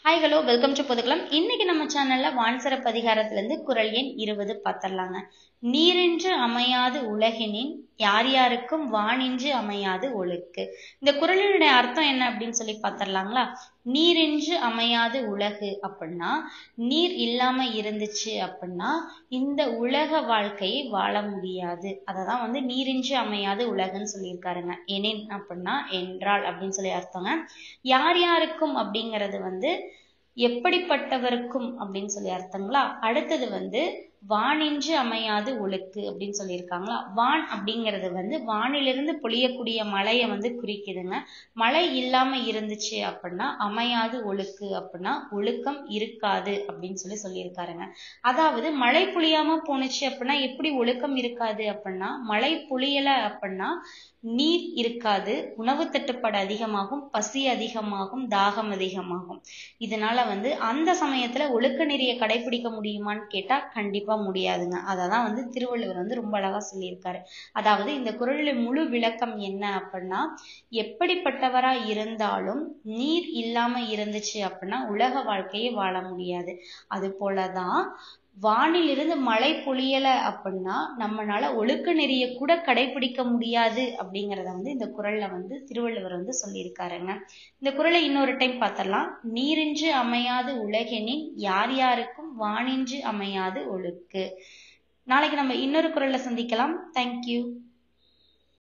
hi hello welcome to பொதுக்கலாம் இன்னைக்கு நம்ம சேனல்ல வான்சிறப்பு அதிகாரத்துல இருந்து குரல் எண் இருபது பார்த்துடலாங்க நீரின்று அமையாது உலகினின் யார் யாருக்கும் வானின்று அமையாது ஒழுக்கு இந்த குரலினுடைய அர்த்தம் என்ன அப்படின்னு சொல்லி பார்த்துடலாங்களா நீரின்று அமையாது உலகு அப்படின்னா நீர் இல்லாம இருந்துச்சு அப்படின்னா இந்த உலக வாழ்க்கையை வாழ முடியாது அததான் வந்து நீரின்றி அமையாது உலகுன்னு சொல்லியிருக்காருங்க எனின் அப்படின்னா என்றால் அப்படின்னு சொல்லி அர்த்தங்க யார் யாருக்கும் அப்படிங்கிறது வந்து எப்படிப்பட்டவருக்கும் அப்படின்னு சொல்லி அர்த்தங்களா அடுத்தது வந்து வானின்று அமையாது ஒழுக்கு அப்படின்னு சொல்லியிருக்காங்களா வான் அப்படிங்கிறது வந்து வானிலிருந்து பொழியக்கூடிய மழையை வந்து குறிக்குதுங்க மழை இல்லாம இருந்துச்சு அப்படின்னா அமையாது ஒழுக்கு அப்படின்னா ஒழுக்கம் இருக்காது அப்படின்னு சொல்லி சொல்லியிருக்காருங்க அதாவது மழை பொழியாம போணுச்சு அப்படின்னா எப்படி ஒழுக்கம் இருக்காது அப்படின்னா மழை பொழியல அப்படின்னா நீர் இருக்காது உணவு தட்டுப்பாடு அதிகமாகும் பசி அதிகமாகும் தாகம் அதிகமாகும் இதனால வந்து அந்த சமயத்துல ஒழுக்க நெறிய கடைபிடிக்க முடியுமான்னு கேட்டா கண்டிப்பா முடியாதுங்க அததான் வந்து திருவள்ளுவர் வந்து ரொம்ப அழகா சொல்லியிருக்காரு அதாவது இந்த குரலில் முழு விளக்கம் என்ன அப்படின்னா எப்படிப்பட்டவரா இருந்தாலும் நீர் இல்லாம இருந்துச்சு அப்படின்னா உலக வாழ்க்கையை வாழ முடியாது அது போலதான் வானிலிருந்து மழை பொழியல அப்படின்னா நம்மளால ஒழுக்க நெறிய கூட கடைபிடிக்க முடியாது அப்படிங்கிறத வந்து இந்த குரல்ல வந்து திருவள்ளுவர் வந்து சொல்லியிருக்காருங்க இந்த குரலை இன்னொரு டைம் பார்த்தரலாம் நீரின்றி அமையாது உலகெனின் யார் யாருக்கும் வானின்றி அமையாது ஒழுக்கு நாளைக்கு நம்ம இன்னொரு குரல்ல சந்திக்கலாம் தேங்க்யூ